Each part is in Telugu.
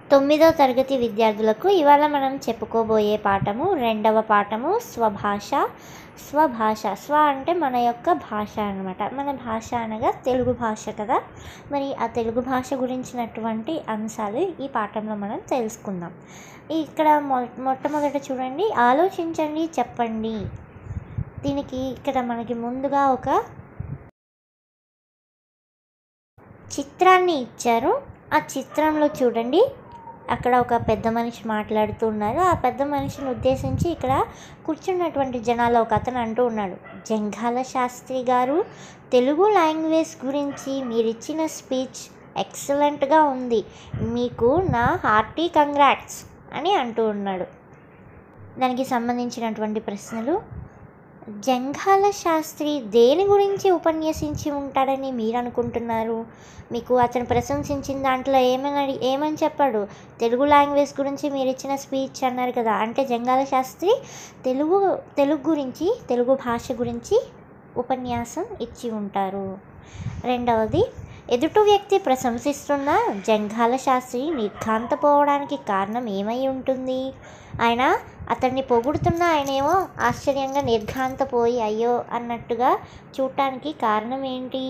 తొమ్మిదో తరగతి విద్యార్థులకు ఇవాళ మనం చెప్పుకోబోయే పాఠము రెండవ పాఠము స్వభాష స్వభాష స్వ అంటే మన యొక్క భాష అనమాట మన భాష అనగా తెలుగు భాష కదా మరి ఆ తెలుగు భాష గురించినటువంటి అంశాలు ఈ పాఠంలో మనం తెలుసుకుందాం ఇక్కడ మొ మొట్టమొదట చూడండి ఆలోచించండి చెప్పండి దీనికి ఇక్కడ మనకి ముందుగా ఒక చిత్రాన్ని ఇచ్చారు ఆ చిత్రంలో చూడండి అక్కడ ఒక పెద్ద మనిషి మాట్లాడుతూ ఉన్నారు ఆ పెద్ద మనిషిని ఉద్దేశించి ఇక్కడ కూర్చున్నటువంటి జనాలు ఒక అతను అంటూ ఉన్నాడు జంఘాల శాస్త్రి గారు తెలుగు లాంగ్వేజ్ గురించి మీరిచ్చిన స్పీచ్ ఎక్సలెంట్గా ఉంది మీకు నా హార్టీ కంగ్రాట్స్ అని అంటూ ఉన్నాడు దానికి సంబంధించినటువంటి ప్రశ్నలు జంఘాల శాస్త్రి దేని గురించి ఉపన్యసించి ఉంటాడని మీరు అనుకుంటున్నారు మీకు అతను ప్రశంసించిన దాంట్లో ఏమని ఏమని చెప్పాడు తెలుగు లాంగ్వేజ్ గురించి మీరు ఇచ్చిన స్పీచ్ అన్నారు కదా అంటే జంఘాల శాస్త్రి తెలుగు తెలుగు గురించి తెలుగు భాష గురించి ఉపన్యాసం ఇచ్చి ఉంటారు రెండవది ఎదుటి వ్యక్తి ప్రశంసిస్తున్న జంఘాల శాస్త్రి నిర్ఘాంతపోవడానికి కారణం ఏమై ఉంటుంది ఆయన అతన్ని పొగుడుతున్న ఆయనేమో ఆశ్చర్యంగా నిర్ఘాంతపోయి అయ్యో అన్నట్టుగా చూడటానికి కారణం ఏంటి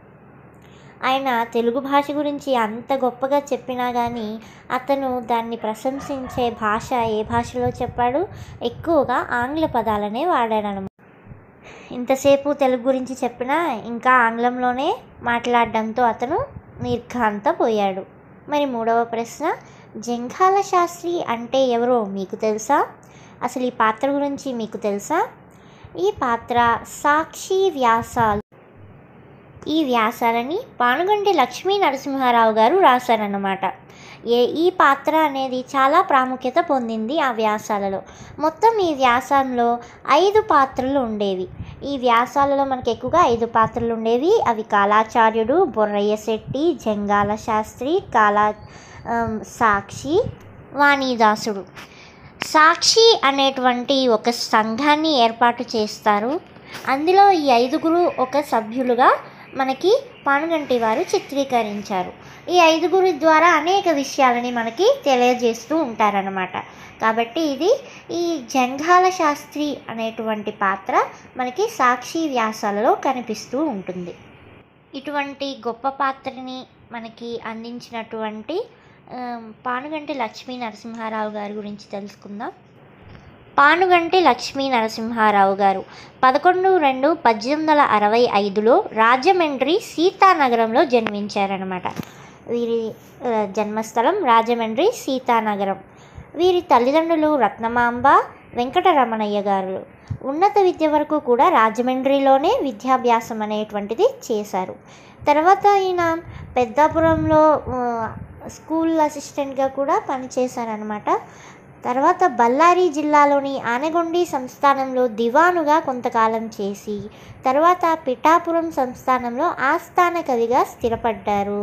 ఆయన తెలుగు భాష గురించి అంత గొప్పగా చెప్పినా కానీ అతను దాన్ని ప్రశంసించే భాష ఏ భాషలో చెప్పాడు ఎక్కువగా ఆంగ్ల పదాలనే వాడాడనమాట ఇంతసేపు తెలుగు గురించి చెప్పినా ఇంకా ఆంగ్లంలోనే మాట్లాడడంతో అతను నిర్ఘాంతపోయాడు మరి మూడవ ప్రశ్న జంఘాల శాస్త్రి అంటే ఎవరో మీకు తెలుసా అసలు ఈ పాత్ర గురించి మీకు తెలుసా ఈ పాత్ర సాక్షి వ్యాసాలు ఈ వ్యాసాలని పానుగంటి లక్ష్మీ నరసింహారావు గారు రాశారన్నమాట ఏ ఈ పాత్ర అనేది చాలా ప్రాముఖ్యత పొందింది ఆ వ్యాసాలలో మొత్తం ఈ వ్యాసంలో ఐదు పాత్రలు ఉండేవి ఈ వ్యాసాలలో మనకి ఎక్కువగా ఐదు పాత్రలు ఉండేవి అవి కాలాచార్యుడు బొర్రయ్య శెట్టి జంగాల శాస్త్రి కాలా సాక్షి వాణిదాసుడు సాక్షి అనేటువంటి ఒక సంఘాన్ని ఏర్పాటు చేస్తారు అందులో ఈ ఐదుగురు ఒక సభ్యులుగా మనకి పానుగంటి వారు చిత్రీకరించారు ఈ ఐదుగురి ద్వారా అనేక విషయాలని మనకి తెలియజేస్తూ ఉంటారనమాట కాబట్టి ఇది ఈ జంఘాల శాస్త్రి అనేటువంటి పాత్ర మనకి సాక్షి వ్యాసాలలో కనిపిస్తూ ఉంటుంది ఇటువంటి గొప్ప పాత్రని మనకి అందించినటువంటి పానుగంటి లక్ష్మీ నరసింహారావు గారి గురించి తెలుసుకుందాం పానుగంటి లక్ష్మీ నరసింహారావు గారు పదకొండు రెండు పద్దెనిమిది వందల అరవై ఐదులో రాజమండ్రి సీతానగరంలో జన్మించారనమాట వీరి జన్మస్థలం రాజమండ్రి సీతానగరం వీరి తల్లిదండ్రులు రత్నమాంబ వెంకటరమణయ్య గారు ఉన్నత విద్య వరకు కూడా రాజమండ్రిలోనే విద్యాభ్యాసం అనేటువంటిది చేశారు తర్వాత ఈయన పెద్దాపురంలో స్కూల్ అసిస్టెంట్గా కూడా పనిచేశారనమాట తర్వాత బళ్ళారి జిల్లాలోని ఆనగొండి సంస్థానంలో దివానుగా కొంతకాలం చేసి తర్వాత పిఠాపురం సంస్థానంలో ఆస్థాన కవిగా స్థిరపడ్డారు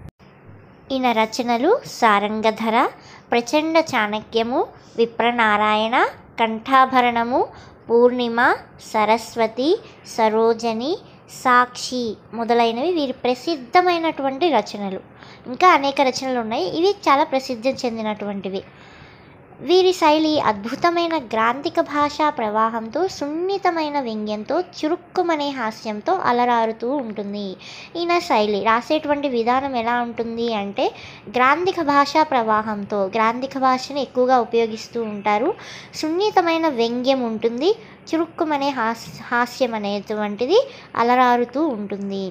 ఈయన రచనలు సారంగధర ప్రచండ చాణక్యము విప్రనారాయణ కంఠాభరణము పూర్ణిమ సరస్వతి సరోజని సాక్షి మొదలైనవి వీరి ప్రసిద్ధమైనటువంటి రచనలు ఇంకా అనేక రచనలు ఉన్నాయి ఇవి చాలా ప్రసిద్ధి చెందినటువంటివి వీరి శైలి అద్భుతమైన గ్రాంతిక భాషా ప్రవాహంతో సున్నితమైన వ్యంగ్యంతో చురుక్కుమనే హాస్యంతో అలరారుతూ ఉంటుంది ఈయన శైలి రాసేటువంటి విధానం ఎలా ఉంటుంది అంటే గ్రాంధిక భాషా ప్రవాహంతో గ్రాంధిక భాషను ఎక్కువగా ఉపయోగిస్తూ ఉంటారు సున్నితమైన వ్యంగ్యం ఉంటుంది చురుక్కుమనే హాస్ హాస్యం అనేటువంటిది అలరారుతూ ఉంటుంది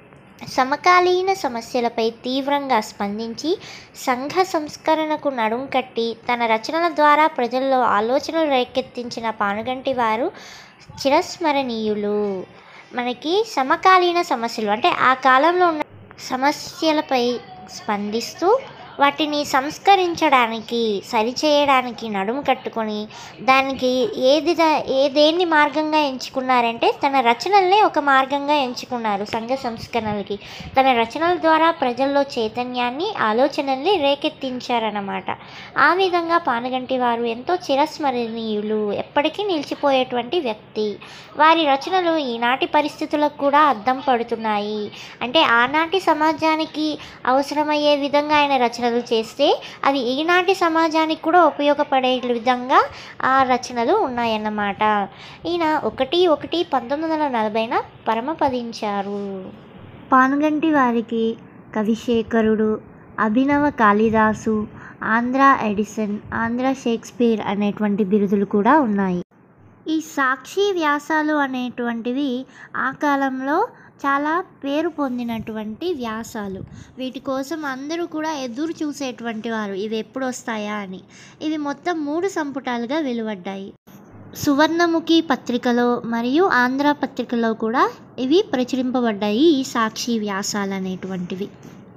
సమకాలీన సమస్యలపై తీవ్రంగా స్పందించి సంఘ సంస్కరణకు నడుం కట్టి తన రచనల ద్వారా ప్రజల్లో ఆలోచనలు రేకెత్తించిన పానుగంటి వారు చిరస్మరణీయులు మనకి సమకాలీన సమస్యలు అంటే ఆ కాలంలో ఉన్న సమస్యలపై స్పందిస్తూ వాటిని సంస్కరించడానికి సరిచేయడానికి నడుము కట్టుకొని దానికి ఏది ఏ దేన్ని మార్గంగా ఎంచుకున్నారంటే తన రచనల్ని ఒక మార్గంగా ఎంచుకున్నారు సంఘ సంస్కరణలకి తన రచనల ద్వారా ప్రజల్లో చైతన్యాన్ని ఆలోచనల్ని రేకెత్తించారన్నమాట ఆ విధంగా పానగంటి వారు ఎంతో చిరస్మరణీయులు ఎప్పటికీ నిలిచిపోయేటువంటి వ్యక్తి వారి రచనలు ఈనాటి పరిస్థితులకు కూడా అద్దం పడుతున్నాయి అంటే ఆనాటి సమాజానికి అవసరమయ్యే విధంగా ఆయన రచన రచనలు చేస్తే అది ఈనాటి సమాజానికి కూడా ఉపయోగపడే విధంగా ఆ రచనలు ఉన్నాయన్నమాట ఈయన ఒకటి ఒకటి పంతొమ్మిది వందల నలభైన పరమపదించారు పానుగంటి వారికి కవిశేఖరుడు అభినవ కాళిదాసు ఆంధ్ర ఎడిసన్ ఆంధ్ర షేక్స్పియర్ అనేటువంటి బిరుదులు కూడా ఉన్నాయి ఈ సాక్షి వ్యాసాలు అనేటువంటివి ఆ కాలంలో చాలా పేరు పొందినటువంటి వ్యాసాలు వీటి కోసం అందరూ కూడా ఎదురు చూసేటువంటి వారు ఇవి ఎప్పుడు వస్తాయా అని ఇవి మొత్తం మూడు సంపుటాలుగా వెలువడ్డాయి సువర్ణముఖి పత్రికలో మరియు ఆంధ్ర పత్రికలో కూడా ఇవి ప్రచురింపబడ్డాయి ఈ సాక్షి వ్యాసాలు అనేటువంటివి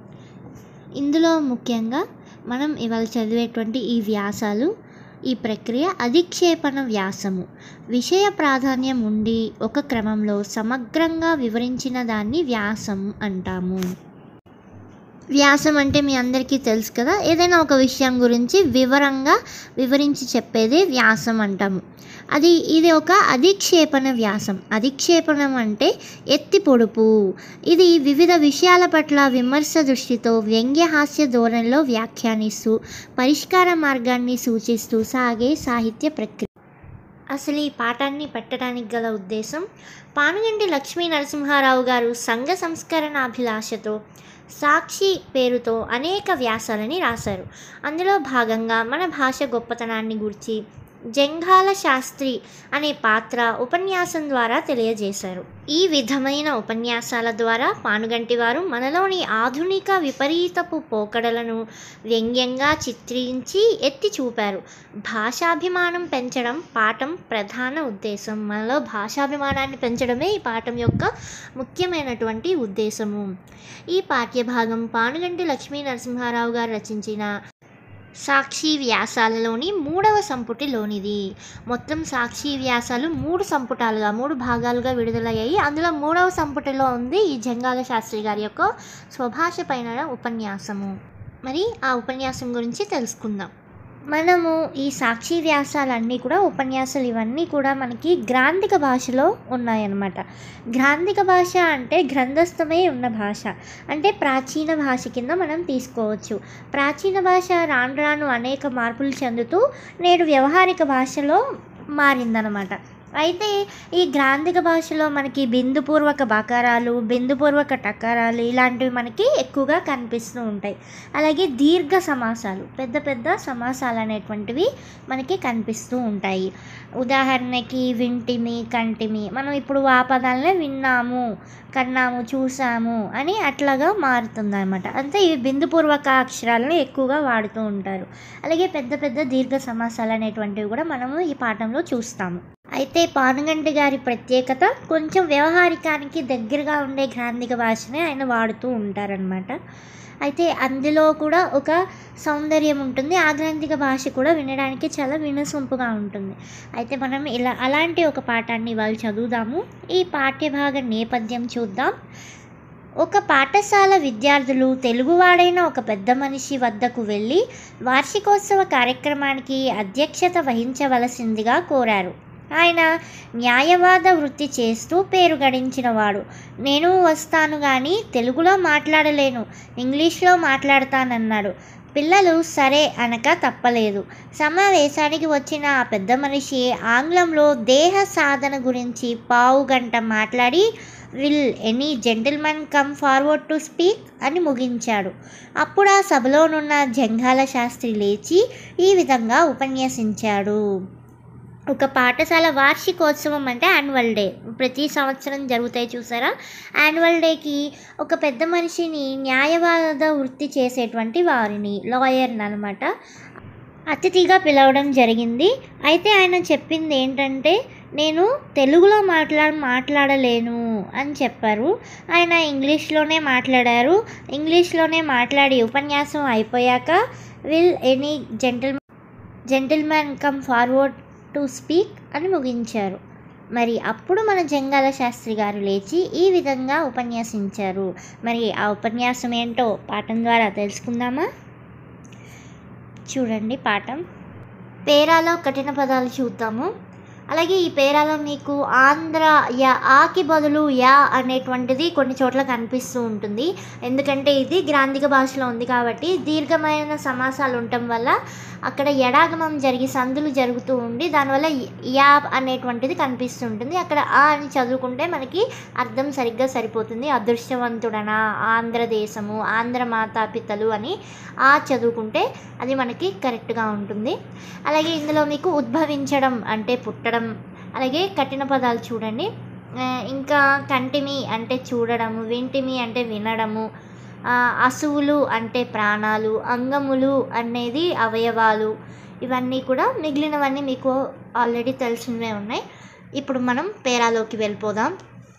ఇందులో ముఖ్యంగా మనం ఇవాళ చదివేటువంటి ఈ వ్యాసాలు ఈ ప్రక్రియ అధిక్షేపణ వ్యాసము విషయ ప్రాధాన్యం ఉండి ఒక క్రమంలో సమగ్రంగా వివరించిన దాన్ని వ్యాసం అంటాము వ్యాసం అంటే మీ అందరికీ తెలుసు కదా ఏదైనా ఒక విషయం గురించి వివరంగా వివరించి చెప్పేది వ్యాసం అంటాము అది ఇది ఒక అధిక్షేపణ వ్యాసం అధిక్షేపణం అంటే ఎత్తి పొడుపు ఇది వివిధ విషయాల పట్ల విమర్శ దృష్టితో వ్యంగ్యహాస్య ధోరణిలో వ్యాఖ్యానిస్తూ పరిష్కార మార్గాన్ని సూచిస్తూ సాగే సాహిత్య ప్రక్రియ అసలు ఈ పాఠాన్ని పెట్టడానికి గల ఉద్దేశం పానుగంటి లక్ష్మీ నరసింహారావు గారు సంఘ సంస్కరణాభిలాషతో సాక్షి పేరుతో అనేక వ్యాసాలని రాశారు అందులో భాగంగా మన భాష గొప్పతనాన్ని గురించి జంఘాల శాస్త్రి అనే పాత్ర ఉపన్యాసం ద్వారా తెలియజేశారు ఈ విధమైన ఉపన్యాసాల ద్వారా పానుగంటి వారు మనలోని ఆధునిక విపరీతపు పోకడలను వ్యంగ్యంగా చిత్రించి ఎత్తి చూపారు భాషాభిమానం పెంచడం పాఠం ప్రధాన ఉద్దేశం మనలో భాషాభిమానాన్ని పెంచడమే ఈ పాఠం యొక్క ముఖ్యమైనటువంటి ఉద్దేశము ఈ పాఠ్యభాగం పానుగంటి లక్ష్మీ నరసింహారావు గారు రచించిన సాక్షి వ్యాసాలలోని మూడవ సంపుటిలోనిది మొత్తం సాక్షి వ్యాసాలు మూడు సంపుటాలుగా మూడు భాగాలుగా విడుదలయ్యాయి అందులో మూడవ సంపుటిలో ఉంది ఈ జంగాల శాస్త్రి గారి యొక్క స్వభాష పైన ఉపన్యాసము మరి ఆ ఉపన్యాసం గురించి తెలుసుకుందాం మనము ఈ సాక్షి వ్యాసాలన్నీ కూడా ఉపన్యాసాలు ఇవన్నీ కూడా మనకి గ్రాంధిక భాషలో ఉన్నాయన్నమాట గ్రాంధిక భాష అంటే గ్రంథస్థమై ఉన్న భాష అంటే ప్రాచీన భాష కింద మనం తీసుకోవచ్చు ప్రాచీన భాష రాను రాను అనేక మార్పులు చెందుతూ నేడు వ్యవహారిక భాషలో మారిందనమాట అయితే ఈ గ్రాంధిక భాషలో మనకి బిందుపూర్వక బకారాలు బిందుపూర్వక టకారాలు ఇలాంటివి మనకి ఎక్కువగా కనిపిస్తూ ఉంటాయి అలాగే దీర్ఘ సమాసాలు పెద్ద పెద్ద సమాసాలు అనేటువంటివి మనకి కనిపిస్తూ ఉంటాయి ఉదాహరణకి వింటిమి కంటిమి మనం ఇప్పుడు ఆ పదాలనే విన్నాము కన్నాము చూసాము అని అట్లాగా మారుతుంది అనమాట అంతే ఇవి బిందుపూర్వక అక్షరాలను ఎక్కువగా వాడుతూ ఉంటారు అలాగే పెద్ద పెద్ద దీర్ఘ సమాసాలు అనేటువంటివి కూడా మనము ఈ పాఠంలో చూస్తాము అయితే పానుగంటి గారి ప్రత్యేకత కొంచెం వ్యవహారికానికి దగ్గరగా ఉండే గ్రాంధిక భాషనే ఆయన వాడుతూ ఉంటారనమాట అయితే అందులో కూడా ఒక సౌందర్యం ఉంటుంది ఆ గ్రాంధిక భాష కూడా వినడానికి చాలా వినసొంపుగా ఉంటుంది అయితే మనం ఇలా అలాంటి ఒక పాఠాన్ని వాళ్ళు చదువుదాము ఈ పాఠ్యభాగ నేపథ్యం చూద్దాం ఒక పాఠశాల విద్యార్థులు తెలుగువాడైన ఒక పెద్ద మనిషి వద్దకు వెళ్ళి వార్షికోత్సవ కార్యక్రమానికి అధ్యక్షత వహించవలసిందిగా కోరారు ఆయన న్యాయవాద వృత్తి చేస్తూ పేరు గడించినవాడు నేను వస్తాను కానీ తెలుగులో మాట్లాడలేను ఇంగ్లీష్లో మాట్లాడతానన్నాడు పిల్లలు సరే అనక తప్పలేదు సమావేశానికి వచ్చిన ఆ పెద్ద మనిషి ఆంగ్లంలో దేహ సాధన గురించి పావు గంట మాట్లాడి will any gentlemen come forward to speak అని ముగించాడు అప్పుడు ఆ సభలోనున్న జంఘాల శాస్త్రి లేచి ఈ విధంగా ఉపన్యసించాడు ఒక పాఠశాల వార్షికోత్సవం అంటే యాన్యువల్ డే ప్రతి సంవత్సరం జరుగుతాయి చూసారా యాన్యువల్ డేకి ఒక పెద్ద మనిషిని న్యాయవాద వృత్తి చేసేటువంటి వారిని లాయర్ని అనమాట అతిథిగా పిలవడం జరిగింది అయితే ఆయన చెప్పింది ఏంటంటే నేను తెలుగులో మాట్లా మాట్లాడలేను అని చెప్పారు ఆయన ఇంగ్లీష్లోనే మాట్లాడారు ఇంగ్లీష్లోనే మాట్లాడి ఉపన్యాసం అయిపోయాక will any gentle gentlemen come forward to speak అని ముగించారు మరి అప్పుడు మన జంగాల శాస్త్రి గారు లేచి ఈ విధంగా ఉపన్యాసించారు మరి ఆ ఉపన్యాసం ఏంటో పాఠం ద్వారా తెలుసుకుందామా చూడండి పాఠం పేరాలో కఠిన పదాలు చూద్దాము అలాగే ఈ పేరాలో మీకు ఆంధ్ర యా ఆకి బదులు యా అనేటువంటిది కొన్ని చోట్ల కనిపిస్తూ ఉంటుంది ఎందుకంటే ఇది గ్రాంధిక భాషలో ఉంది కాబట్టి దీర్ఘమైన సమాసాలు ఉండటం వల్ల అక్కడ ఎడాగమం జరిగి సందులు జరుగుతూ ఉండి దానివల్ల యా అనేటువంటిది కనిపిస్తుంటుంది అక్కడ ఆ అని చదువుకుంటే మనకి అర్థం సరిగ్గా సరిపోతుంది అదృష్టవంతుడనా ఆంధ్రదేశము ఆంధ్ర మాతాపితలు అని ఆ చదువుకుంటే అది మనకి కరెక్ట్గా ఉంటుంది అలాగే ఇందులో మీకు ఉద్భవించడం అంటే పుట్టడం అలాగే కఠిన పదాలు చూడండి ఆ, ఇంకా కంటిమి అంటే చూడడము వింటిమి అంటే వినడము ఆ, అసువులు అంటే ప్రాణాలు అంగములు అనేది అవయవాలు ఇవన్నీ కూడా మిగిలినవన్నీ మీకు ఆల్రెడీ తెలిసినవే ఉన్నాయి ఇప్పుడు మనం పేరాలోకి వెళ్ళిపోదాం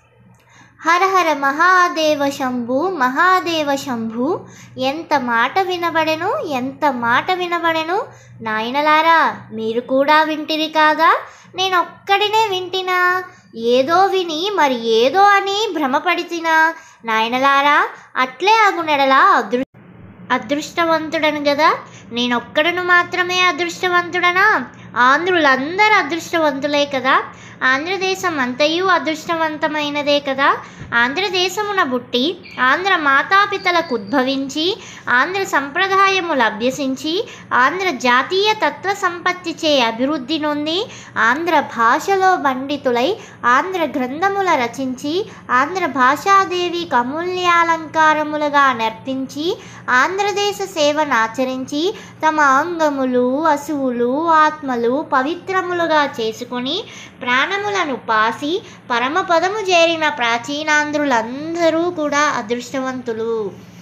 హర హర మహాదేవ శంభు మహాదేవ శంభు ఎంత మాట వినబడెను ఎంత మాట వినబడెను నాయనలారా మీరు కూడా వింటిరి కాదా నేను ఒక్కడినే వింటినా ఏదో విని మరి ఏదో అని భ్రమపడితినా నాయనలారా అట్లే అగునెడలా అదృ అదృష్టవంతుడను కదా నేనొక్కడను మాత్రమే అదృష్టవంతుడనా ఆంధ్రులందరూ అదృష్టవంతులే కదా ఆంధ్రదేశం అంతయు అదృష్టవంతమైనదే కదా ఆంధ్రదేశమున బుట్టి ఆంధ్ర మాతాపితలకు ఉద్భవించి ఆంధ్ర సంప్రదాయములు అభ్యసించి ఆంధ్ర జాతీయ తత్వ సంపత్తిచే అభివృద్ధి నొంది ఆంధ్ర భాషలో పండితులై ఆంధ్ర గ్రంథముల రచించి ఆంధ్ర భాషాదేవికి అమూల్యాలంకారములుగా నర్పించి ఆంధ్రదేశ సేవనాచరించి తమ అంగములు అసువులు ఆత్మలు పవిత్రములుగా చేసుకొని ప్రాణములను పాసి పరమపదము చేరిన ప్రాచీనాంధ్రులందరూ కూడా అదృష్టవంతులు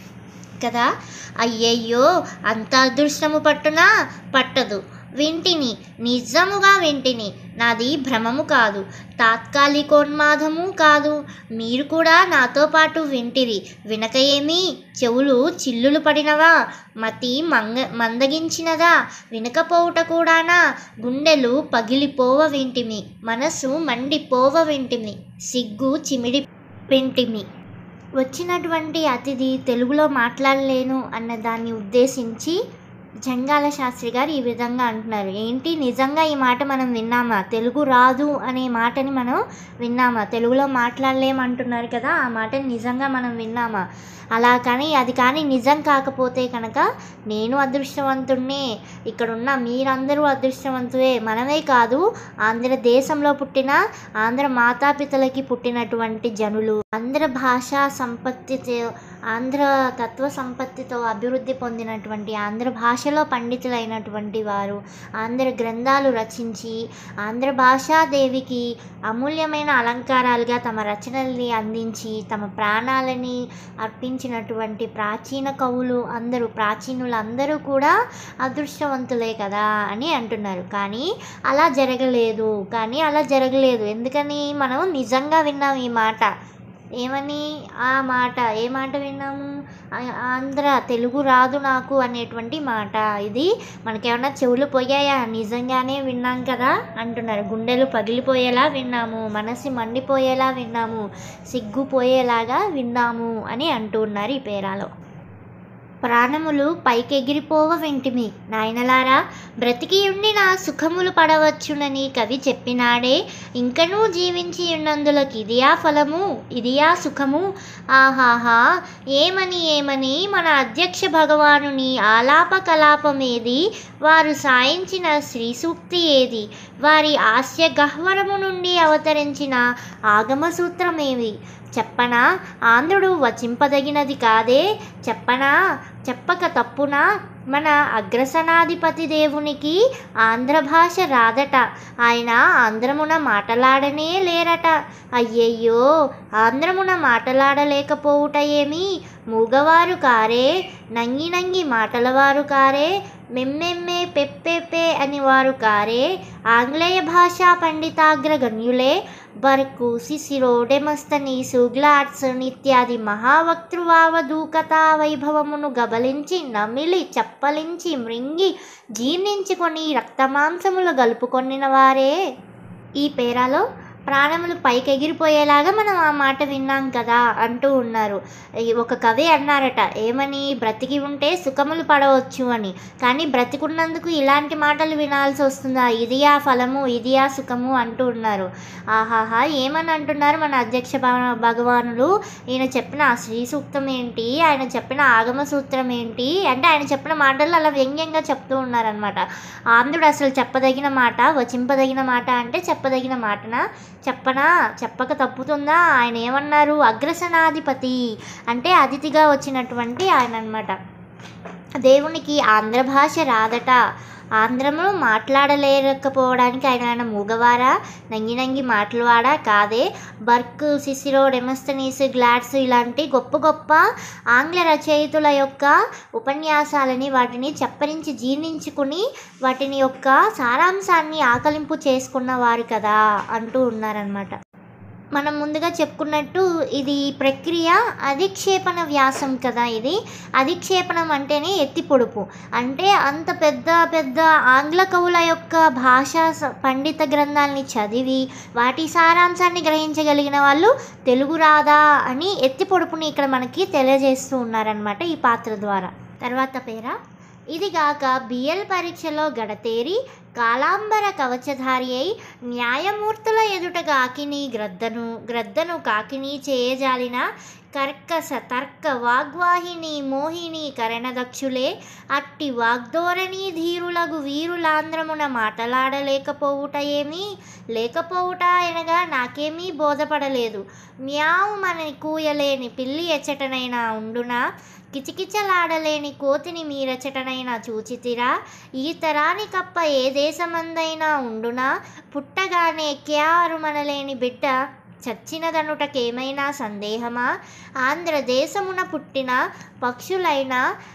కదా అయ్యయ్యో అంత అదృష్టము పట్టునా పట్టదు వింటిని నిజముగా వింటిని నాది భ్రమము కాదు తాత్కాలికోన్మాదము కాదు మీరు కూడా నాతో పాటు వింటిరి వినక ఏమి చెవులు చిల్లులు పడినవా మతి మంగ మందగించినదా వినకపోవుట కూడానా గుండెలు పగిలిపోవ వింటిమి మనసు మండిపోవ వింటిమి సిగ్గు చిమిడి వింటిమి వచ్చినటువంటి అతిథి తెలుగులో మాట్లాడలేను అన్న దాన్ని ఉద్దేశించి జంగాల శాస్త్రి గారు ఈ విధంగా అంటున్నారు ఏంటి నిజంగా ఈ మాట మనం విన్నామా తెలుగు రాదు అనే మాటని మనం విన్నామా తెలుగులో మాట్లాడలేమంటున్నారు కదా ఆ మాటని నిజంగా మనం విన్నామా అలా కానీ అది కానీ నిజం కాకపోతే కనుక నేను అదృష్టవంతుణ్ణే ఇక్కడున్న మీరందరూ అదృష్టవంతులే మనమే కాదు ఆంధ్ర దేశంలో పుట్టిన ఆంధ్ర మాతాపితలకి పుట్టినటువంటి జనులు ఆంధ్ర భాషా సంపత్తితో ఆంధ్ర తత్వ సంపత్తితో అభివృద్ధి పొందినటువంటి ఆంధ్ర భాషలో పండితులైనటువంటి వారు ఆంధ్ర గ్రంథాలు రచించి ఆంధ్ర భాషాదేవికి అమూల్యమైన అలంకారాలుగా తమ రచనల్ని అందించి తమ ప్రాణాలని అర్పించినటువంటి ప్రాచీన కవులు అందరూ ప్రాచీనులు అందరూ కూడా అదృష్టవంతులే కదా అని అంటున్నారు కానీ అలా జరగలేదు కానీ అలా జరగలేదు ఎందుకని మనం నిజంగా విన్నాం ఈ మాట ఏమని ఆ మాట ఏ మాట విన్నాము ఆ- ఆంధ్ర తెలుగు రాదు నాకు అనేటువంటి మాట ఇది మనకేమన్నా చెవులు పోయాయా నిజంగానే విన్నాం కదా అంటున్నారు గుండెలు పగిలిపోయేలా విన్నాము మనసు మండిపోయేలా విన్నాము సిగ్గుపోయేలాగా విన్నాము అని అంటున్నారు ఈ పేరాలో ప్రాణములు పైకెగిరిపోవ వింటిమి నాయనలారా బ్రతికి ఉండి నా సుఖములు పడవచ్చునని కవి చెప్పినాడే ఇంకనూ జీవించి ఉన్నందులకు ఇదియా ఫలము ఇదియా సుఖము ఆహాహా ఏమని ఏమని మన అధ్యక్ష భగవానుని ఆలాప కలాపమేది వారు సాయించిన శ్రీ సూక్తి ఏది వారి ఆస్య గహ్వరము నుండి అవతరించిన ఆగమ సూత్రమేవి చెప్పనా ఆంధ్రుడు వచింపదగినది కాదే చెప్పనా చెప్పక తప్పునా మన అగ్రసనాధిపతి దేవునికి ఆంధ్ర భాష రాదట ఆయన ఆంధ్రమున మాటలాడనే లేరట అయ్యయ్యో ఆంధ్రమున మాటలాడలేకపోవుట ఏమి మూగవారు కారే నంగి నంగి మాటలవారు కారే మెమ్మెమ్మే పెప్పెప్పే అని వారు కారే ఆంగ్లేయ భాషా పండితాగ్రగణ్యులే బర్కు సిసిరో డెమస్తనీసు గ్లాడ్సన్ ఇత్యాది మహావక్తృవావధూకతా వైభవమును గబలించి నమిలి చప్పలించి మృంగి జీర్ణించుకొని రక్తమాంసములు గలుపుకొనిన వారే ఈ పేరాలో ప్రాణములు పైకి ఎగిరిపోయేలాగా మనం ఆ మాట విన్నాం కదా అంటూ ఉన్నారు ఈ ఒక కవి అన్నారట ఏమని బ్రతికి ఉంటే సుఖములు పడవచ్చు అని కానీ బ్రతికున్నందుకు ఇలాంటి మాటలు వినాల్సి వస్తుందా ఇది ఆ ఫలము ఇది ఆ సుఖము అంటూ ఉన్నారు ఆహాహా ఏమని అంటున్నారు మన అధ్యక్ష భవ- భగవానులు ఈయన చెప్పిన ఆ శ్రీ సూక్తం ఏంటి ఆయన చెప్పిన ఆగమ సూత్రం ఏంటి అంటే ఆయన చెప్పిన మాటలు అలా వ్యంగ్యంగా చెప్తూ ఉన్నారనమాట ఆంధ్రుడు అసలు చెప్పదగిన మాట వచింపదగిన మాట అంటే చెప్పదగిన మాటనా చెప్పనా చెప్పక తప్పుతుందా ఆయన ఏమన్నారు అగ్రసనాధిపతి అంటే అతిథిగా వచ్చినటువంటి ఆయన అనమాట దేవునికి ఆంధ్ర భాష రాదట ఆంధ్రము మాట్లాడలేకపోవడానికి ఆయన ఆయన మూగవారా నంగి నంగి మాటలవాడా కాదే బర్క్ సిసిరో డెమస్తనీస్ గ్లాడ్స్ ఇలాంటి గొప్ప గొప్ప ఆంగ్ల రచయితుల యొక్క ఉపన్యాసాలని వాటిని చప్పరించి జీర్ణించుకుని వాటిని యొక్క సారాంశాన్ని ఆకలింపు చేసుకున్న వారు కదా అంటూ ఉన్నారనమాట మనం ముందుగా చెప్పుకున్నట్టు ఇది ప్రక్రియ అధిక్షేపణ వ్యాసం కదా ఇది అధిక్షేపణం అంటేనే ఎత్తి పొడుపు అంటే అంత పెద్ద పెద్ద ఆంగ్ల కవుల యొక్క భాషా స- పండిత గ్రంథాలని చదివి వాటి సారాంశాన్ని గ్రహించగలిగిన వాళ్ళు తెలుగు రాదా అని ఎత్తి పొడుపుని ఇక్కడ మనకి తెలియజేస్తూ ఉన్నారనమాట ఈ పాత్ర ద్వారా తర్వాత పేర ఇదిగాక బిఎల్ పరీక్షలో గడతేరి కాలాంబర కవచధారి అయి న్యాయమూర్తుల ఎదుట కాకిని గ్రద్దను గ్రద్దను కాకిని చేయజాలిన కర్కస తర్క వాగ్వాహిని మోహిని కరణదక్షులే అట్టి వాగ్ధోరణి ధీరులగు వీరులాంధ్రమున మాటలాడలేకపోవుట ఏమి లేకపోవుట అనగా నాకేమీ బోధపడలేదు మ్యావు మనని కూయలేని పిల్లి ఎచ్చటనైనా ఉండునా కిచకిచలాడలేని కోతిని మీరచటనైనా చూచితిరా ఈ తరాని కప్ప ఏ దేశమందైనా ఉండునా పుట్టగానే క్యారు మనలేని బిడ్డ చచ్చినదనుటకేమైనా సందేహమా ఆంధ్రదేశమున పుట్టిన పక్షులైన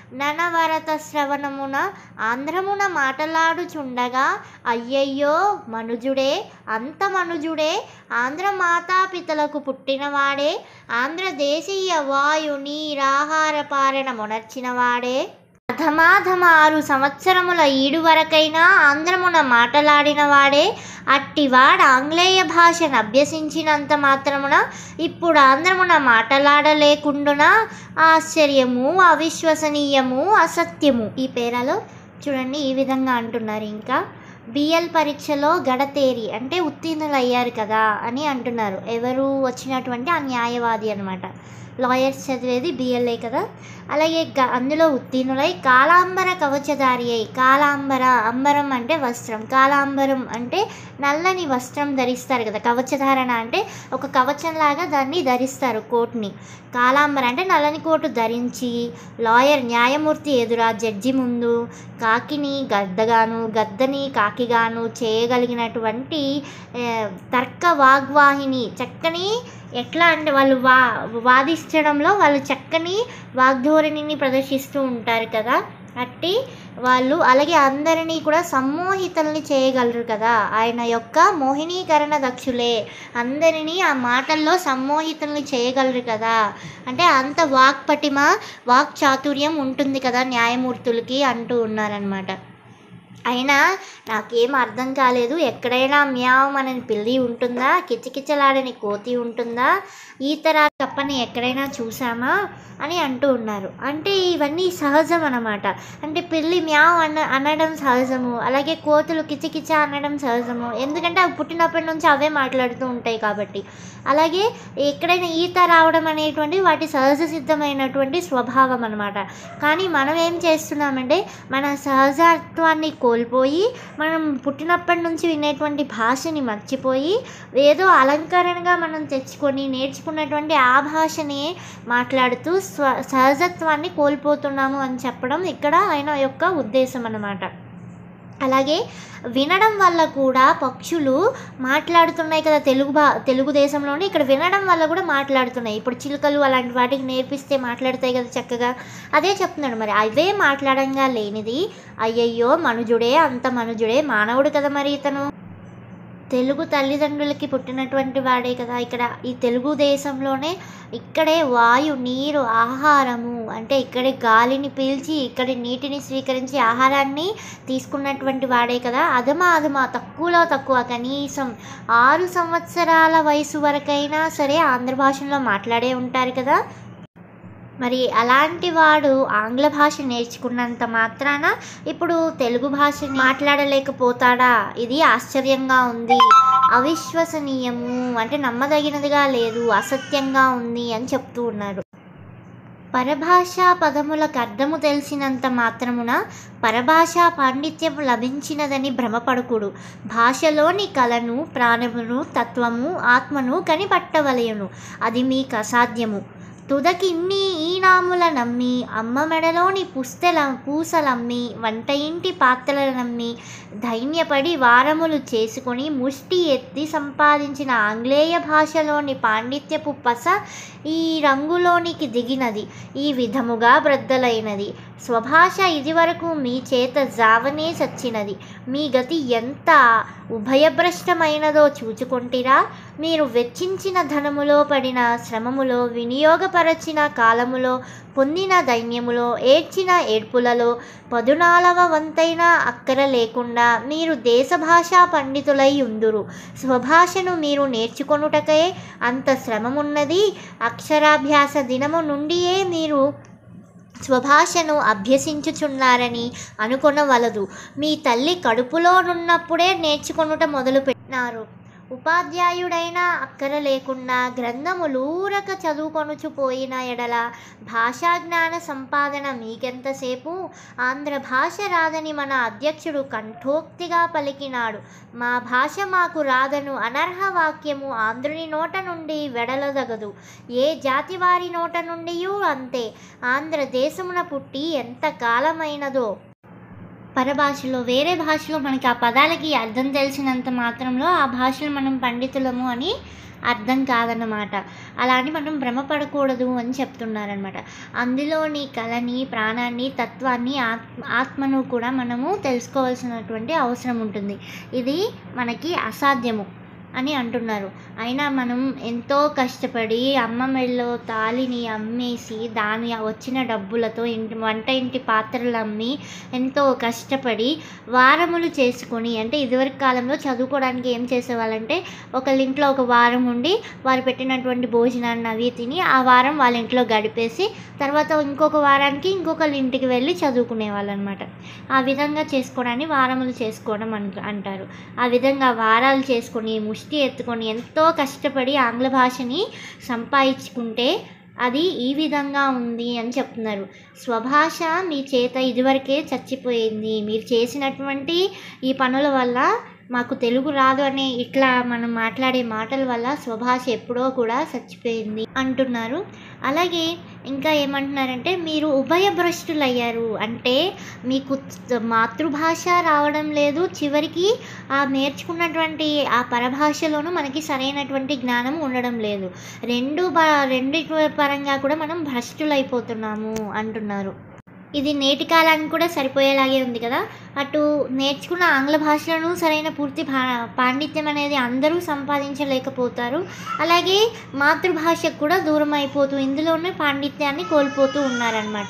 ననవరత శ్రవణమున ఆంధ్రమున మాటలాడుచుండగా అయ్యయ్యో మనుజుడే అంత మనుజుడే ఆంధ్ర మాతాపితలకు పుట్టినవాడే ఆంధ్రదేశీయ వాయు నీరాహార పాలన మొనర్చినవాడే అధమాధమ ఆరు సంవత్సరముల ఈడు వరకైనా ఆంధ్రమున మాటలాడినవాడే అట్టివాడు ఆంగ్లేయ భాషను అభ్యసించినంత మాత్రమున ఇప్పుడు ఆంధ్రమున మాటలాడలేకుండున ఆశ్చర్యము అవిశ్వసనీయము అసత్యము ఈ పేరాలో చూడండి ఈ విధంగా అంటున్నారు ఇంకా బిఎల్ పరీక్షలో గడతేరి అంటే ఉత్తీర్ణులు అయ్యారు కదా అని అంటున్నారు ఎవరు వచ్చినటువంటి ఆ న్యాయవాది అనమాట లాయర్స్ చదివేది బిఎల్ఏ కదా అలాగే గ- అందులో ఉత్తీర్ణులై కాలాంబర కవచధారి అయి కాలాంబర అంబరం అంటే వస్త్రం కాలాంబరం అంటే నల్లని వస్త్రం ధరిస్తారు కదా కవచధారణ అంటే ఒక కవచంలాగా దాన్ని ధరిస్తారు కోట్ని కాలాంబర అంటే నల్లని కోటు ధరించి లాయర్ న్యాయమూర్తి ఎదురా జడ్జి ముందు కాకిని గద్దగాను గద్దని కాకిగాను చేయగలిగినటువంటి ఏ, తర్క వాగ్వాహిని చక్కని ఎట్లా అంటే వాళ్ళు వా వాదించడంలో వాళ్ళు చక్కని వాగ్ధోరణిని ప్రదర్శిస్తూ ఉంటారు కదా అట్టి వాళ్ళు అలాగే అందరినీ కూడా సమ్మోహితల్ని చేయగలరు కదా ఆయన యొక్క మోహినీకరణ దక్షులే అందరినీ ఆ మాటల్లో సమ్మోహితల్ని చేయగలరు కదా అంటే అంత వాక్ పటిమ వాక్ చాతుర్యం ఉంటుంది కదా న్యాయమూర్తులకి అంటూ ఉన్నారనమాట అయినా నాకేం అర్థం కాలేదు ఎక్కడైనా మ్యావ్ మనని పిల్లి ఉంటుందా కిచకిచలాడని కోతి ఉంటుందా ఈతర కప్పని ఎక్కడైనా చూసామా అని అంటూ ఉన్నారు అంటే ఇవన్నీ సహజం అన్నమాట అంటే పిల్లి మ్యావ్ అన అనడం సహజము అలాగే కోతులు కిచకిచ అనడం సహజము ఎందుకంటే అవి పుట్టినప్పటి నుంచి అవే మాట్లాడుతూ ఉంటాయి కాబట్టి అలాగే ఎక్కడైనా ఈత రావడం అనేటువంటి వాటి సహజ సిద్ధమైనటువంటి స్వభావం అనమాట కానీ మనం ఏం చేస్తున్నామంటే మన సహజత్వాన్ని కోల్పోయి మనం పుట్టినప్పటి నుంచి వినేటువంటి భాషని మర్చిపోయి ఏదో అలంకరణగా మనం తెచ్చుకొని నేర్చుకున్నటువంటి ఆ భాషని మాట్లాడుతూ స్వ సహజత్వాన్ని కోల్పోతున్నాము అని చెప్పడం ఇక్కడ ఆయన యొక్క ఉద్దేశం అన్నమాట అలాగే వినడం వల్ల కూడా పక్షులు మాట్లాడుతున్నాయి కదా తెలుగు భా తెలుగు దేశంలోనే ఇక్కడ వినడం వల్ల కూడా మాట్లాడుతున్నాయి ఇప్పుడు చిలుకలు అలాంటి వాటికి నేర్పిస్తే మాట్లాడతాయి కదా చక్కగా అదే చెప్తున్నాడు మరి అవే మాట్లాడంగా లేనిది అయ్యయ్యో మనుజుడే అంత మనుజుడే మానవుడు కదా మరి ఇతను తెలుగు తల్లిదండ్రులకి పుట్టినటువంటి వాడే కదా ఇక్కడ ఈ తెలుగు దేశంలోనే ఇక్కడే వాయు నీరు ఆహారము అంటే ఇక్కడే గాలిని పీల్చి ఇక్కడి నీటిని స్వీకరించి ఆహారాన్ని తీసుకున్నటువంటి వాడే కదా అదమా అదమా తక్కువలో తక్కువ కనీసం ఆరు సంవత్సరాల వయసు వరకైనా సరే ఆంధ్ర భాషలో మాట్లాడే ఉంటారు కదా మరి అలాంటి వాడు ఆంగ్ల భాష నేర్చుకున్నంత మాత్రాన ఇప్పుడు తెలుగు భాష మాట్లాడలేకపోతాడా ఇది ఆశ్చర్యంగా ఉంది అవిశ్వసనీయము అంటే నమ్మదగినదిగా లేదు అసత్యంగా ఉంది అని చెప్తూ ఉన్నారు పరభాషా పదములకు అర్థము తెలిసినంత మాత్రమున పరభాషా పాండిత్యం లభించినదని భ్రమపడకుడు భాషలోని కళను ప్రాణమును తత్వము ఆత్మను కనిపట్టవలయును అది మీకు అసాధ్యము తుదకిన్ని ఈనాముల నమ్మి అమ్మ మెడలోని పుస్తెల పూసలమ్మి వంట ఇంటి పాత్రల నమ్మి ధైన్యపడి వారములు చేసుకొని ముష్టి ఎత్తి సంపాదించిన ఆంగ్లేయ భాషలోని పాండిత్యపు పస ఈ రంగులోనికి దిగినది ఈ విధముగా బ్రద్దలైనది స్వభాష ఇదివరకు మీ చేత జావనే సచ్చినది మీ గతి ఎంత ఉభయభ్రష్టమైనదో చూచుకొంటిరా మీరు వెచ్చించిన ధనములో పడిన శ్రమములో వినియోగపరచిన కాలములో పొందిన దైన్యములో ఏడ్చిన ఏడ్పులలో పదునాలవ వంతైన అక్కర లేకుండా మీరు దేశభాషా పండితులై ఉందురు స్వభాషను మీరు నేర్చుకొనుటకే అంత శ్రమమున్నది అక్షరాభ్యాస దినము నుండియే మీరు స్వభాషను అభ్యసించుచున్నారని అనుకొనవలదు మీ తల్లి కడుపులోనున్నప్పుడే నేర్చుకొనుట మొదలుపెట్టినారు ఉపాధ్యాయుడైన అక్కర లేకుండా గ్రంథములూరక చదువుకొనుచు పోయిన ఎడల భాషా జ్ఞాన సంపాదన మీకెంతసేపు ఆంధ్ర భాష రాదని మన అధ్యక్షుడు కంఠోక్తిగా పలికినాడు మా భాష మాకు రాదను అనర్హ వాక్యము ఆంధ్రుని నోట నుండి వెడలదగదు ఏ జాతి వారి నోట నుండి అంతే ఆంధ్రదేశమున పుట్టి ఎంత కాలమైనదో పరభాషలో వేరే భాషలో మనకి ఆ పదాలకి అర్థం తెలిసినంత మాత్రంలో ఆ భాషలో మనం పండితులము అని అర్థం కాదన్నమాట అలా అని మనం భ్రమపడకూడదు అని చెప్తున్నారనమాట అందులోని కళని ప్రాణాన్ని తత్వాన్ని ఆత్మ ఆత్మను కూడా మనము తెలుసుకోవాల్సినటువంటి అవసరం ఉంటుంది ఇది మనకి అసాధ్యము అని అంటున్నారు అయినా మనం ఎంతో కష్టపడి అమ్మ మెడలో తాలిని అమ్మేసి దాని వచ్చిన డబ్బులతో ఇంటి వంట ఇంటి పాత్రలు అమ్మి ఎంతో కష్టపడి వారములు చేసుకొని అంటే ఇదివరకు కాలంలో చదువుకోవడానికి ఏం చేసేవాళ్ళంటే ఒకళ్ళ ఇంట్లో ఒక వారం ఉండి వారు పెట్టినటువంటి భోజనాన్ని అవి తిని ఆ వారం వాళ్ళ ఇంట్లో గడిపేసి తర్వాత ఇంకొక వారానికి ఇంకొకళ్ళ ఇంటికి వెళ్ళి చదువుకునే వాళ్ళు అనమాట ఆ విధంగా చేసుకోవడాన్ని వారములు చేసుకోవడం అన్ అంటారు ఆ విధంగా వారాలు చేసుకొని ముష్టి ఎత్తుకొని ఎంతో కష్టపడి ఆంగ్ల భాషని సంపాదించుకుంటే అది ఈ విధంగా ఉంది అని చెప్తున్నారు స్వభాష మీ చేత ఇదివరకే చచ్చిపోయింది మీరు చేసినటువంటి ఈ పనుల వల్ల మాకు తెలుగు రాదు అనే ఇట్లా మనం మాట్లాడే మాటల వల్ల స్వభాష ఎప్పుడో కూడా చచ్చిపోయింది అంటున్నారు అలాగే ఇంకా ఏమంటున్నారంటే మీరు ఉభయభ్రష్టులయ్యారు అంటే మీకు మాతృభాష రావడం లేదు చివరికి ఆ నేర్చుకున్నటువంటి ఆ పరభాషలోనూ మనకి సరైనటువంటి జ్ఞానం ఉండడం లేదు రెండు బ రెండు పరంగా కూడా మనం భ్రష్టులైపోతున్నాము అంటున్నారు ఇది నేటి కాలానికి కూడా సరిపోయేలాగే ఉంది కదా అటు నేర్చుకున్న ఆంగ్ల భాషలను సరైన పూర్తి భా పాండిత్యం అనేది అందరూ సంపాదించలేకపోతారు అలాగే మాతృభాషకు కూడా దూరం అయిపోతూ ఇందులోనే పాండిత్యాన్ని కోల్పోతూ ఉన్నారనమాట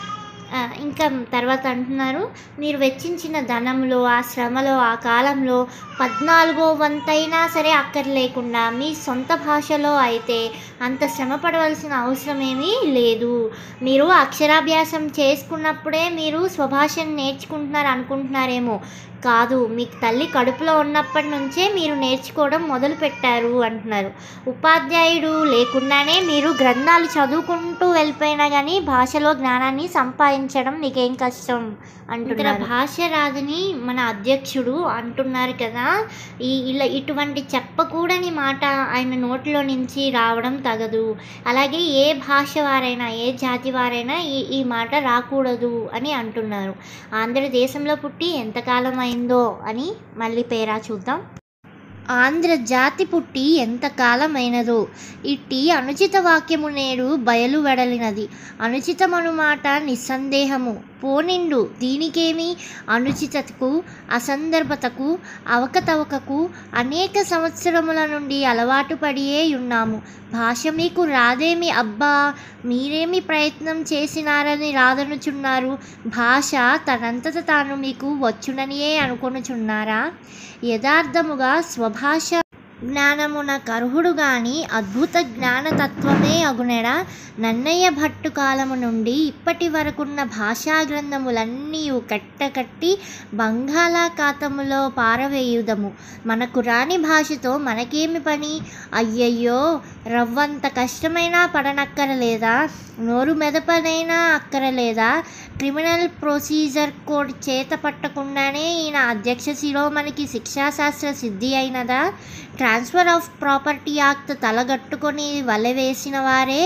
ఇంకా తర్వాత అంటున్నారు మీరు వెచ్చించిన ధనంలో ఆ శ్రమలో ఆ కాలంలో పద్నాలుగో వంతైనా సరే అక్కర్లేకుండా మీ సొంత భాషలో అయితే అంత శ్రమ పడవలసిన అవసరం ఏమీ లేదు మీరు అక్షరాభ్యాసం చేసుకున్నప్పుడే మీరు స్వభాషను నేర్చుకుంటున్నారు అనుకుంటున్నారేమో కాదు మీకు తల్లి కడుపులో ఉన్నప్పటి నుంచే మీరు నేర్చుకోవడం మొదలు పెట్టారు అంటున్నారు ఉపాధ్యాయుడు లేకుండానే మీరు గ్రంథాలు చదువుకుంటూ వెళ్ళిపోయినా కానీ భాషలో జ్ఞానాన్ని సంపాదించడం నీకేం కష్టం అంటున్నారు భాష రాదని మన అధ్యక్షుడు అంటున్నారు కదా ఈ ఇలా ఇటువంటి చెప్పకూడని మాట ఆయన నోట్లో నుంచి రావడం తగదు అలాగే ఏ భాష వారైనా ఏ జాతి వారైనా ఈ ఈ మాట రాకూడదు అని అంటున్నారు ఆంధ్రదేశంలో పుట్టి ఎంతకాలం అయిందో అని మళ్ళీ పేరా చూద్దాం ఆంధ్ర జాతి పుట్టి ఎంత కాలమైనదో ఇట్టి అనుచిత వాక్యము నేడు బయలు వెడలినది అనుచితమను మాట నిస్సందేహము పోనిండు దీనికేమి అనుచితకు అసందర్భతకు అవకతవకకు అనేక సంవత్సరముల నుండి అలవాటు పడియే ఉన్నాము భాష మీకు రాదేమి అబ్బా మీరేమి ప్రయత్నం చేసినారని రాదనుచున్నారు భాష తనంతట తాను మీకు వచ్చుననియే అనుకొనుచున్నారా యథార్థముగా స్వభాష జ్ఞానమున కర్హుడు గాని అద్భుత జ్ఞానతత్వమే అగునెడా నన్నయ్య భట్టు కాలము నుండి ఇప్పటి వరకున్న భాషా గ్రంథములన్నీ కట్టకట్టి బంగాళాఖాతములో పారవేయుదము మనకు రాని భాషతో మనకేమి పని అయ్యయ్యో రవ్వంత కష్టమైనా పడనక్కరలేదా నోరు మెదపనైనా అక్కరలేదా క్రిమినల్ ప్రొసీజర్ కోడ్ చేత పట్టకుండానే ఈయన అధ్యక్ష శిరోమణికి శిక్షాశాస్త్ర సిద్ధి అయినదా ట్రాన్స్ఫర్ ఆఫ్ ప్రాపర్టీ యాక్ట్ తలగట్టుకొని వలవేసిన వారే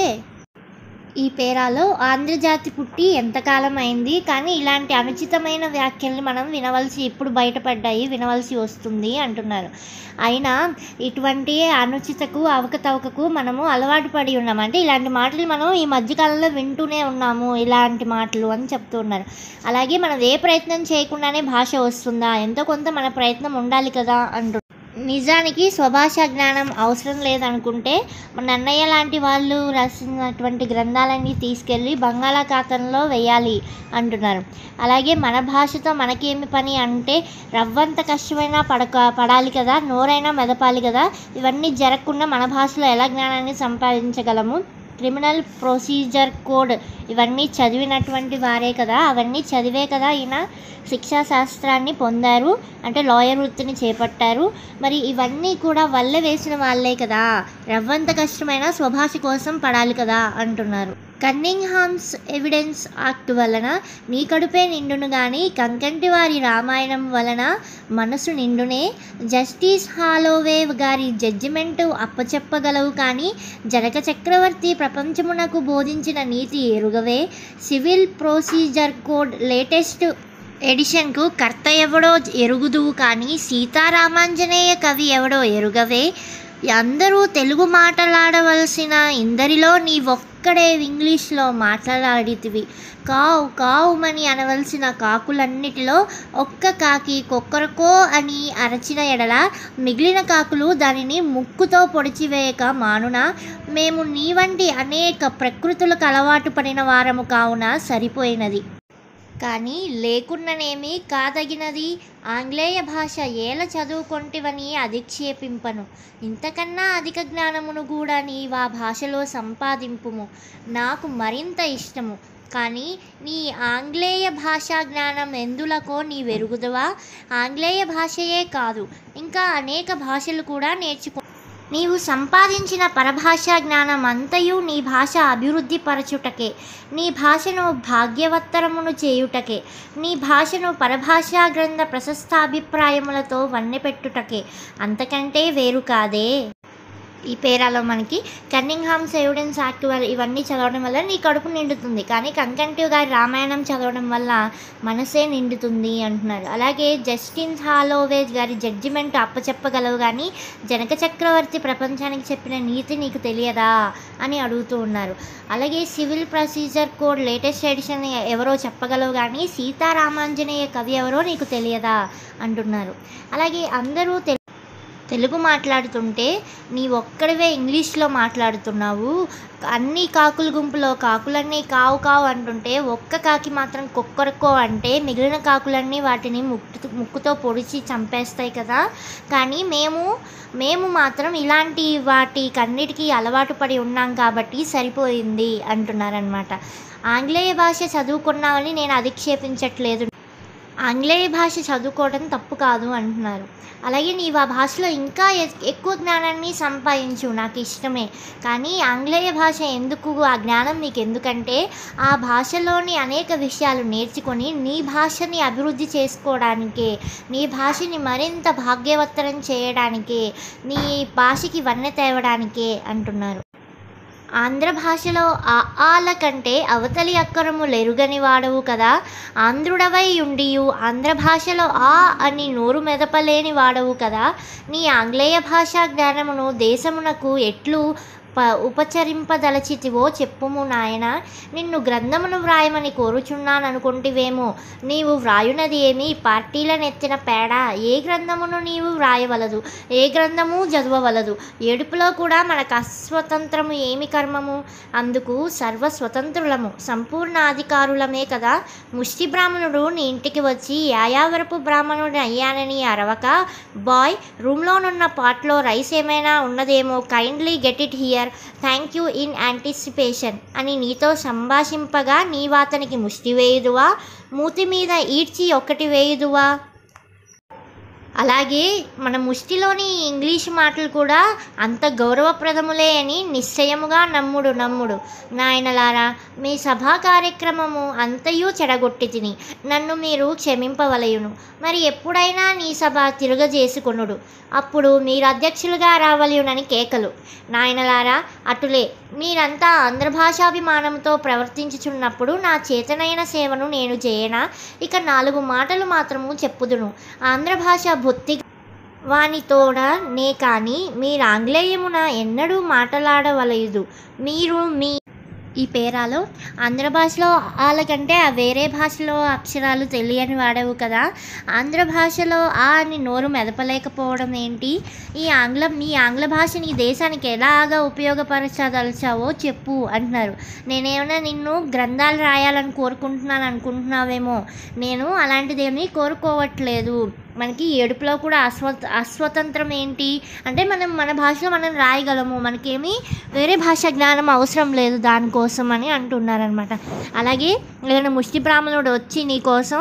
ఈ పేరాలో ఆంధ్రజాతి పుట్టి ఎంతకాలం అయింది కానీ ఇలాంటి అనుచితమైన వ్యాఖ్యల్ని మనం వినవలసి ఇప్పుడు బయటపడ్డాయి వినవలసి వస్తుంది అంటున్నారు అయినా ఇటువంటి అనుచితకు అవకతవకకు మనము అలవాటు పడి ఉన్నాం అంటే ఇలాంటి మాటలు మనం ఈ మధ్యకాలంలో వింటూనే ఉన్నాము ఇలాంటి మాటలు అని చెప్తూ ఉన్నారు అలాగే మనం ఏ ప్రయత్నం చేయకుండానే భాష వస్తుందా ఎంతో కొంత మన ప్రయత్నం ఉండాలి కదా అంటు నిజానికి స్వభాష జ్ఞానం అవసరం లేదనుకుంటే మన అన్నయ్య లాంటి వాళ్ళు రాసినటువంటి గ్రంథాలన్నీ తీసుకెళ్ళి బంగాళాఖాతంలో వేయాలి అంటున్నారు అలాగే మన భాషతో మనకేమి పని అంటే రవ్వంత కష్టమైనా పడక పడాలి కదా నోరైనా మెదపాలి కదా ఇవన్నీ జరగకుండా మన భాషలో ఎలా జ్ఞానాన్ని సంపాదించగలము క్రిమినల్ ప్రొసీజర్ కోడ్ ఇవన్నీ చదివినటువంటి వారే కదా అవన్నీ చదివే కదా ఈయన శిక్షా శాస్త్రాన్ని పొందారు అంటే లాయర్ వృత్తిని చేపట్టారు మరి ఇవన్నీ కూడా వల్ల వేసిన వాళ్ళే కదా రవ్వంత కష్టమైన స్వభాష కోసం పడాలి కదా అంటున్నారు కన్నింగ్హామ్స్ ఎవిడెన్స్ యాక్ట్ వలన నీ కడుపే నిండును గాని కంకంటి వారి రామాయణం వలన మనసు నిండునే జస్టిస్ హాలోవే గారి జడ్జిమెంట్ అప్పచెప్పగలవు కానీ జనక చక్రవర్తి ప్రపంచమునకు బోధించిన నీతి ఎరుగవే సివిల్ ప్రొసీజర్ కోడ్ లేటెస్ట్ ఎడిషన్కు కర్త ఎవడో ఎరుగుదువు కానీ సీతారామాంజనేయ కవి ఎవడో ఎరుగవే అందరూ తెలుగు మాట్లాడవలసిన ఇందరిలో నీ ఒక్కడే ఇంగ్లీష్లో మాట్లాడితివి కావు కావుమని అనవలసిన కాకులన్నిటిలో ఒక్క కాకి కొక్కరకో అని అరచిన ఎడల మిగిలిన కాకులు దానిని ముక్కుతో పొడిచివేయక మానున మేము నీ వంటి అనేక ప్రకృతులకు అలవాటు పడిన వారము కావున సరిపోయినది కానీ లేకున్ననేమి కాదగినది ఆంగ్లేయ భాష ఏల చదువుకొంటివని అధిక్షేపింపను ఇంతకన్నా అధిక జ్ఞానమును కూడా నీవా భాషలో సంపాదింపుము నాకు మరింత ఇష్టము కానీ నీ ఆంగ్లేయ భాషా జ్ఞానం ఎందులకో నీ వెరుగుదవా ఆంగ్లేయ భాషయే కాదు ఇంకా అనేక భాషలు కూడా నేర్చుకో నీవు సంపాదించిన పరభాషా జ్ఞానం అంతయు నీ భాష అభివృద్ధి పరచుటకే నీ భాషను భాగ్యవత్తరమును చేయుటకే నీ భాషను పరభాషా గ్రంథ ప్రశస్తాభిప్రాయములతో వన్నెపెట్టుటకే అంతకంటే వేరు కాదే ఈ పేరాలో మనకి కన్నింగ్హామ్స్ ఎవిడెన్స్ యాక్ట్ వల్ల ఇవన్నీ చదవడం వల్ల నీ కడుపు నిండుతుంది కానీ కంకంటివ్ గారి రామాయణం చదవడం వల్ల మనసే నిండుతుంది అంటున్నారు అలాగే జస్టిన్ హాలోవేజ్ గారి జడ్జిమెంట్ అప్పచెప్పగలవు కానీ జనక చక్రవర్తి ప్రపంచానికి చెప్పిన నీతి నీకు తెలియదా అని అడుగుతూ ఉన్నారు అలాగే civil procedure code latest edition ఎవరో చెప్పగలవు కానీ సీతారామాంజనేయ కవి ఎవరో నీకు తెలియదా అంటున్నారు అలాగే అందరూ తెలు తెలుగు మాట్లాడుతుంటే నీ ఒక్కడివే ఇంగ్లీష్లో మాట్లాడుతున్నావు అన్ని కాకుల గుంపులో కాకులన్నీ కావు కావు అంటుంటే ఒక్క కాకి మాత్రం కుక్కరకో అంటే మిగిలిన కాకులన్నీ వాటిని ముక్కు ముక్కుతో పొడిచి చంపేస్తాయి కదా కానీ మేము మేము మాత్రం ఇలాంటి వాటి కన్నిటికీ అలవాటు పడి ఉన్నాం కాబట్టి సరిపోయింది అంటున్నారనమాట ఆంగ్లేయ భాష చదువుకున్నామని నేను అధిక్షేపించట్లేదు ఆంగ్లేయ భాష చదువుకోవడం తప్పు కాదు అంటున్నారు అలాగే నీవు ఆ భాషలో ఇంకా ఎ- ఎక్కువ జ్ఞానాన్ని సంపాదించు నాకు ఇష్టమే కానీ ఆంగ్లేయ భాష ఎందుకు ఆ జ్ఞానం నీకు ఎందుకంటే ఆ భాషలోని అనేక విషయాలు నేర్చుకొని నీ భాషని అభివృద్ధి చేసుకోవడానికే నీ భాషని మరింత భాగ్యవత్తరం చేయడానికే నీ భాషకి వన్నె తేవడానికే అంటున్నారు ఆంధ్ర భాషలో ఆ ఆల కంటే అవతలి అక్కరములు ఎరుగని వాడవు కదా ఆంధ్రుడవై ఉండియు ఆంధ్ర భాషలో ఆ అని నోరు మెదపలేని వాడవు కదా నీ ఆంగ్లేయ భాషా జ్ఞానమును దేశమునకు ఎట్లు ప ఉపచరింపదలచితివో చెప్పుము నాయన నిన్ను గ్రంథమును వ్రాయమని కోరుచున్నాననుకుంటివేమో నీవు వ్రాయునది ఏమి పార్టీలనెత్తిన పేడ ఏ గ్రంథమును నీవు వ్రాయవలదు ఏ గ్రంథము చదవవలదు ఏడుపులో కూడా మనకు అస్వతంత్రము ఏమి కర్మము అందుకు సర్వ స్వతంత్రులము సంపూర్ణ అధికారులమే కదా ముష్టి బ్రాహ్మణుడు నీ ఇంటికి వచ్చి యాయావరపు బ్రాహ్మణుడు అయ్యానని అరవక బాయ్ రూమ్లోనున్న పాట్లో రైస్ ఏమైనా ఉన్నదేమో kindly get it here thank you in anticipation అని నీతో సంభాషింపగా నీవాతనికి ముష్టి వేయుదువా మూతి మీద ఈడ్చి ఒక్కటి వేయుదువా అలాగే మన ముష్టిలోని ఇంగ్లీష్ మాటలు కూడా అంత గౌరవప్రదములే అని నిశ్చయముగా నమ్ముడు నమ్ముడు నాయనలారా మీ సభా కార్యక్రమము అంతయు చెడగొట్టి తిని నన్ను మీరు క్షమింపవలయును మరి ఎప్పుడైనా నీ సభ తిరుగజేసుకొనుడు అప్పుడు మీరు అధ్యక్షులుగా రావలయునని కేకలు నాయనలారా అటులే మీరంతా ఆంధ్ర భాషాభిమానంతో ప్రవర్తించుచున్నప్పుడు నా చేతనైన సేవను నేను చేయనా ఇక నాలుగు మాటలు మాత్రము చెప్పుదును ఆంధ్ర భాష బొత్తి వానితోడ నే కానీ మీరు ఆంగ్లేయమున ఎన్నడూ మాటలాడవలయదు మీరు మీ ఈ పేరాలో ఆంధ్ర భాషలో వాళ్ళకంటే ఆ వేరే భాషలో అక్షరాలు తెలియని వాడవు కదా ఆంధ్ర భాషలో ఆ అని నోరు మెదపలేకపోవడం ఏంటి ఈ ఆంగ్లం ఈ ఆంగ్ల భాషని ఈ దేశానికి ఎలాగా ఉపయోగపరచదలిచావో చెప్పు అంటున్నారు నేనేమైనా నిన్ను గ్రంథాలు రాయాలని కోరుకుంటున్నాను అనుకుంటున్నావేమో నేను అలాంటిదేమీ కోరుకోవట్లేదు మనకి ఏడుపులో కూడా అస్వ అస్వతంత్రం ఏంటి అంటే మనం మన భాషలో మనం రాయగలము మనకేమీ వేరే భాష జ్ఞానం అవసరం లేదు దానికోసం అని అంటున్నారనమాట అలాగే ఏదైనా ముష్టి బ్రాహ్మణుడు వచ్చి నీ కోసం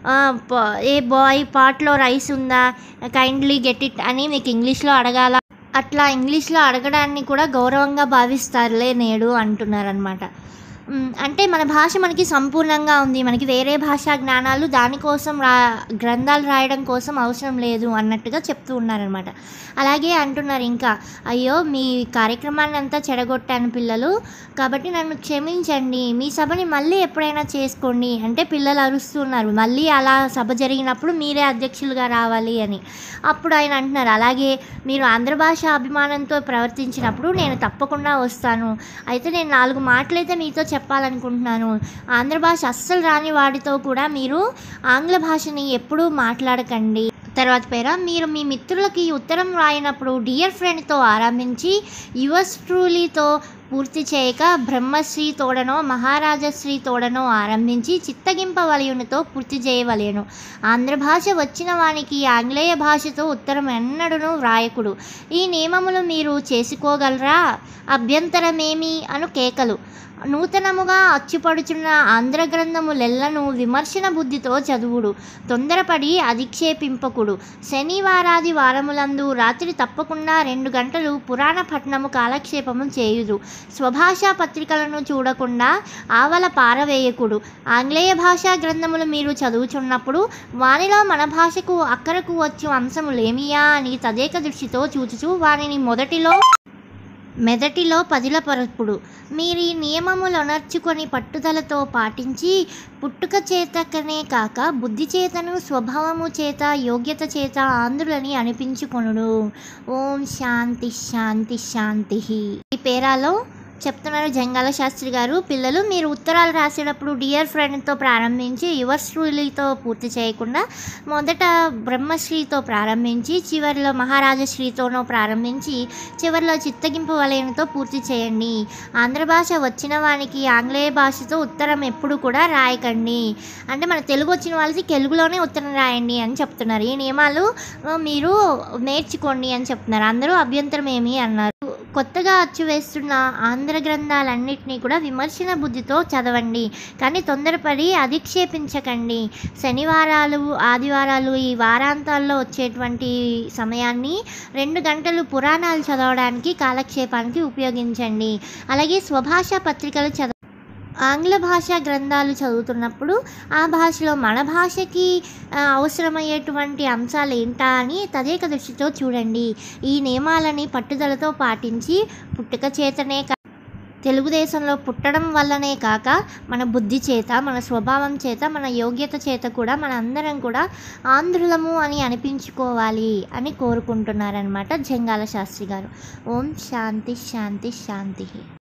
ఏ బాయ్ పాట్లో రైస్ ఉందా కైండ్లీ గెట్ ఇట్ అని మీకు ఇంగ్లీష్లో అడగాల అట్లా ఇంగ్లీష్లో అడగడాన్ని కూడా గౌరవంగా భావిస్తారులే నేడు అంటున్నారనమాట మ్, అంటే మన భాష మనకి సంపూర్ణంగా ఉంది మనకి వేరే భాషా జ్ఞానాలు దానికోసం రా గ్రంథాలు రాయడం కోసం అవసరం లేదు అన్నట్టుగా చెప్తూ ఉన్నారనమాట అలాగే అంటున్నారు ఇంకా అయ్యో మీ కార్యక్రమాన్ని అంతా చెడగొట్టాను పిల్లలు కాబట్టి నన్ను క్షమించండి మీ సభని మళ్ళీ ఎప్పుడైనా చేసుకోండి అంటే పిల్లలు అరుస్తున్నారు మళ్ళీ అలా సభ జరిగినప్పుడు మీరే అధ్యక్షులుగా రావాలి అని అప్పుడు ఆయన అంటున్నారు అలాగే మీరు ఆంధ్ర భాష అభిమానంతో ప్రవర్తించినప్పుడు నేను తప్పకుండా వస్తాను అయితే నేను నాలుగు మాటలైతే మీతో చెప్పాలనుకుంటున్నాను ఆంధ్ర భాష అస్సలు రాని వాడితో కూడా మీరు ఆంగ్ల భాషని ఎప్పుడూ మాట్లాడకండి తర్వాత పేర మీరు మీ మిత్రులకి ఉత్తరం రాయినప్పుడు డియర్ ఫ్రెండ్తో ఆరంభించి యువర్స్ ట్రూలీతో పూర్తి చేయక బ్రహ్మశ్రీ తోడనో మహారాజశ్రీ తోడనో ఆరంభించి చిత్తగింపవలయునితో పూర్తి చేయవలెను ఆంధ్ర భాష వచ్చిన వానికి ఆంగ్లేయ భాషతో ఉత్తరం ఎన్నడూను వ్రాయకుడు ఈ నియమములు మీరు చేసుకోగలరా అభ్యంతరమేమి అను కేకలు నూతనముగా అచ్చుపడుచున్న ఆంధ్ర గ్రంథములెల్లను విమర్శన బుద్ధితో చదువుడు తొందరపడి అధిక్షేపింపకుడు శనివారాది వారములందు రాత్రి తప్పకుండా రెండు గంటలు పురాణ పఠనము కాలక్షేపము చేయుదు స్వభాషా పత్రికలను చూడకుండా ఆవల పారవేయకుడు ఆంగ్లేయ భాషా గ్రంథములు మీరు చదువుచున్నప్పుడు వానిలో మన భాషకు అక్కరకు వచ్చు అంశములేమియా అని తదేక దృష్టితో చూచుచు వానిని మొదటిలో మెదటిలో పదిలపరపుడు మీరు ఈ నియమములొనర్చుకొని పట్టుదలతో పాటించి పుట్టుక చేతకనే కాక బుద్ధి చేతను స్వభావము చేత యోగ్యత చేత ఆంధ్రులని అనిపించుకొనుడు ఓం శాంతి శాంతి శాంతి ఈ పేరాలో చెప్తున్నారు జంగాల శాస్త్రి గారు పిల్లలు మీరు ఉత్తరాలు రాసేటప్పుడు డియర్ ఫ్రెండ్తో ప్రారంభించి యువర్స్ ట్రూలీతో పూర్తి చేయకుండా మొదట బ్రహ్మశ్రీతో ప్రారంభించి చివరిలో మహారాజశ్రీతోనో ప్రారంభించి చివరిలో చిత్తగింపు వలయంతో పూర్తి చేయండి ఆంధ్ర భాష వచ్చిన వానికి ఆంగ్లేయ భాషతో ఉత్తరం ఎప్పుడు కూడా రాయకండి అంటే మన తెలుగు వచ్చిన వాళ్ళకి తెలుగులోనే ఉత్తరం రాయండి అని చెప్తున్నారు ఈ నియమాలు ఆ, మీరు నేర్చుకోండి అని చెప్తున్నారు అందరూ అభ్యంతరం ఏమి అన్నారు కొత్తగా అచ్చు వేస్తున్న ఆంధ్ర గ్రంథాలన్నింటినీ కూడా విమర్శన బుద్ధితో చదవండి కానీ తొందరపడి అధిక్షేపించకండి శనివారాలు ఆదివారాలు ఈ వారాంతాల్లో వచ్చేటువంటి సమయాన్ని రెండు గంటలు పురాణాలు చదవడానికి కాలక్షేపానికి ఉపయోగించండి అలాగే స్వభాష పత్రికలు చదవ ఆంగ్ల భాష గ్రంథాలు చదువుతున్నప్పుడు ఆ భాషలో మన భాషకి ఆ, అవసరమయ్యేటువంటి అంశాలు ఏంటా అని తదేక దృష్టితో చూడండి ఈ నియమాలని పట్టుదలతో పాటించి పుట్టుక చేతనే కా- తెలుగుదేశంలో పుట్టడం వల్లనే కాక మన బుద్ధి చేత మన స్వభావం చేత మన యోగ్యత చేత కూడా మన అందరం కూడా ఆంధ్రులము అని అనిపించుకోవాలి అని కోరుకుంటున్నారనమాట జంగాల శాస్త్రి గారు ఓం శాంతి శాంతి శాంతి